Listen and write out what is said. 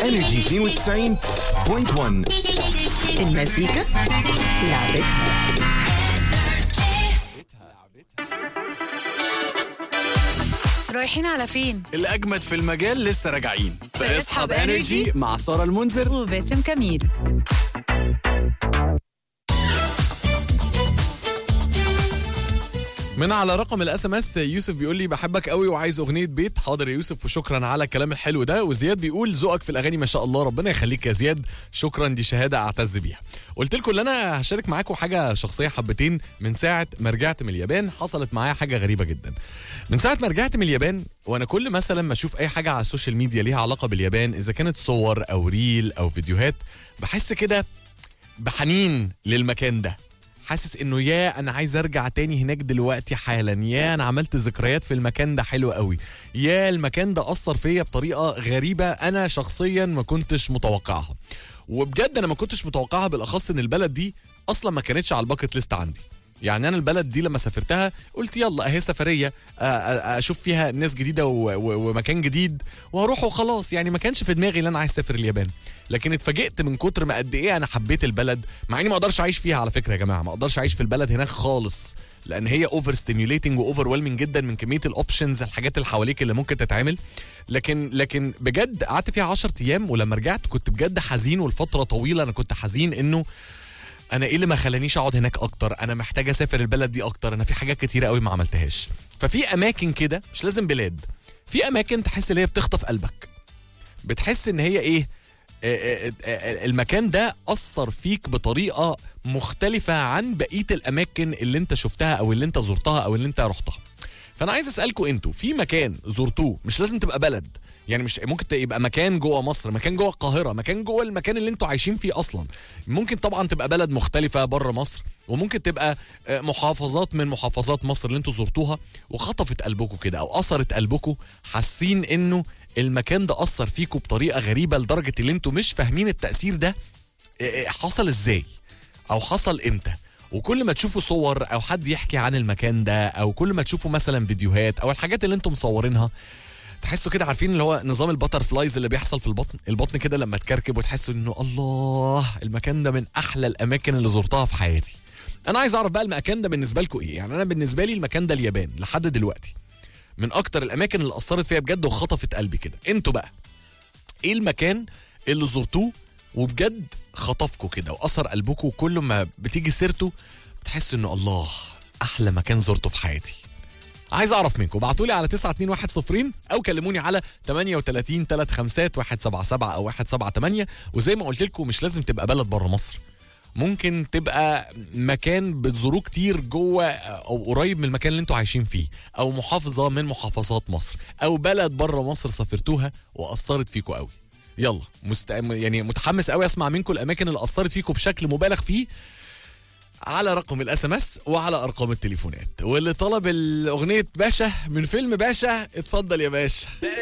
انرجي 92.1 المزيكا لعبتها رايحين على فين؟ الأجمد في المجال لسه راجعين في في اسحب اسحب انرجي Energy مع سارة المنذر وباسم كميل من على رقم الاس ام اس يوسف بيقول لي بحبك قوي وعايز اغنيه بيت حاضر يا يوسف وشكرا على الكلام الحلو ده وزياد بيقول ذوقك في الاغاني ما شاء الله ربنا يخليك يا زياد شكرا دي شهاده اعتز بيها قلت لكم ان انا هشارك معاكم حاجه شخصيه حبتين من ساعه ما رجعت من اليابان حصلت معايا حاجه غريبه جدا من ساعه ما رجعت من اليابان وانا كل مثلا ما اشوف اي حاجه على السوشيال ميديا ليها علاقه باليابان اذا كانت صور او ريل او فيديوهات بحس كده بحنين للمكان ده حاسس انه يا انا عايز ارجع تاني هناك دلوقتي حالا يا انا عملت ذكريات في المكان ده حلو قوي يا المكان ده اثر فيا بطريقه غريبه انا شخصيا ما كنتش متوقعها وبجد انا ما كنتش متوقعها بالاخص ان البلد دي اصلا ما كانتش على الباكت ليست عندي يعني انا البلد دي لما سافرتها قلت يلا اهي سفريه آ- آ- اشوف فيها ناس جديده و- و- ومكان جديد وهروح وخلاص يعني ما كانش في دماغي ان انا عايز اسافر اليابان لكن اتفاجئت من كتر ما قد ايه انا حبيت البلد مع اني ما اقدرش اعيش فيها على فكره يا جماعه ما اقدرش اعيش في البلد هناك خالص لان هي اوفر ستيميوليتنج واوفر جدا من كميه الاوبشنز الحاجات اللي حواليك اللي ممكن تتعمل لكن لكن بجد قعدت فيها 10 ايام ولما رجعت كنت بجد حزين ولفتره طويله انا كنت حزين انه انا ايه اللي ما خلانيش اقعد هناك اكتر انا محتاج اسافر البلد دي اكتر انا في حاجات كتيره قوي ما عملتهاش ففي اماكن كده مش لازم بلاد في اماكن تحس ان هي بتخطف قلبك بتحس ان هي ايه آه، آه، آه، المكان ده اثر فيك بطريقه مختلفه عن بقيه الاماكن اللي انت شفتها او اللي انت زرتها او اللي انت رحتها فانا عايز اسالكم انتوا في مكان زرتوه مش لازم تبقى بلد يعني مش ممكن يبقى مكان جوه مصر مكان جوه القاهره مكان جوه المكان اللي انتوا عايشين فيه اصلا ممكن طبعا تبقى بلد مختلفه بره مصر وممكن تبقى آه، محافظات من محافظات مصر اللي انتوا زرتوها وخطفت قلبكم كده او اثرت قلبكم حاسين انه المكان ده اثر فيكم بطريقه غريبه لدرجه اللي انتوا مش فاهمين التاثير ده آه، آه، حصل ازاي او حصل امتى وكل ما تشوفوا صور او حد يحكي عن المكان ده او كل ما تشوفوا مثلا فيديوهات او الحاجات اللي انتم مصورينها تحسوا كده عارفين اللي هو نظام البتر فلايز اللي بيحصل في البطن البطن كده لما تكركب وتحسوا انه الله المكان ده من احلى الاماكن اللي زرتها في حياتي انا عايز اعرف بقى المكان ده بالنسبه لكم ايه يعني انا بالنسبه لي المكان ده اليابان لحد دلوقتي من اكتر الاماكن اللي اثرت فيها بجد وخطفت قلبي كده انتوا بقى ايه المكان اللي زرتوه وبجد خطفكم كده واثر قلبكم وكل ما بتيجي سيرته بتحس انه الله احلى مكان زرته في حياتي عايز اعرف منكم ابعتوا لي على 921 او كلموني على 38 35 177 او 178 وزي ما قلت لكم مش لازم تبقى بلد بره مصر ممكن تبقى مكان بتزوروه كتير جوه او قريب من المكان اللي انتوا عايشين فيه او محافظه من محافظات مصر او بلد بره مصر سافرتوها واثرت فيكم قوي يلا مست... يعني متحمس قوي اسمع منكم الاماكن اللي اثرت فيكم بشكل مبالغ فيه على رقم الاس ام اس وعلى ارقام التليفونات واللي طلب الاغنيه باشا من فيلم باشا اتفضل يا باشا